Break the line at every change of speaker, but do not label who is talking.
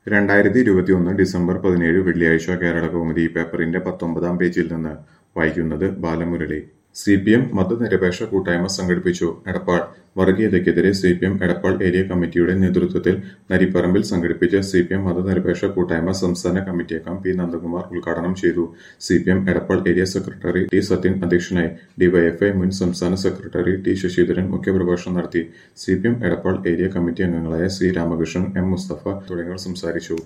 രണ്ടായിരത്തി ഇരുപത്തിയൊന്ന് ഡിസംബർ പതിനേഴ് വെള്ളിയാഴ്ച കേരളകൗമുദി പേപ്പറിന്റെ പത്തൊമ്പതാം പേജിൽ നിന്ന് വായിക്കുന്നത് ബാലമുരളി സി പി എം മതനിരപേക്ഷ കൂട്ടായ്മ സംഘടിപ്പിച്ചു എടപ്പാൾ വർഗീയതയ്ക്കെതിരെ C P M Edappal area കമ്മിറ്റിയുടെ നേതൃത്വത്തിൽ നരിപ്പറമ്പിൽ സംഘടിപ്പിച്ച സി പി എം മതനിരപേക്ഷ കൂട്ടായ്മ സംസ്ഥാന കമ്മിറ്റി അംഗം പി നന്ദകുമാർ ഉദ്ഘാടനം ചെയ്തു C P M Edappal area secretary T Sathyan അധ്യക്ഷനായി ഡിവൈഎഫ്ഐ മുൻ സംസ്ഥാന സെക്രട്ടറി ടി ശശിധരൻ മുഖ്യപ്രഭാഷണം നടത്തി C P M Edappal area committee അംഗങ്ങളായ സി രാമകൃഷ്ണൻ എം മുസ്തഫ തുടങ്ങിയവർ സംസാരിച്ചു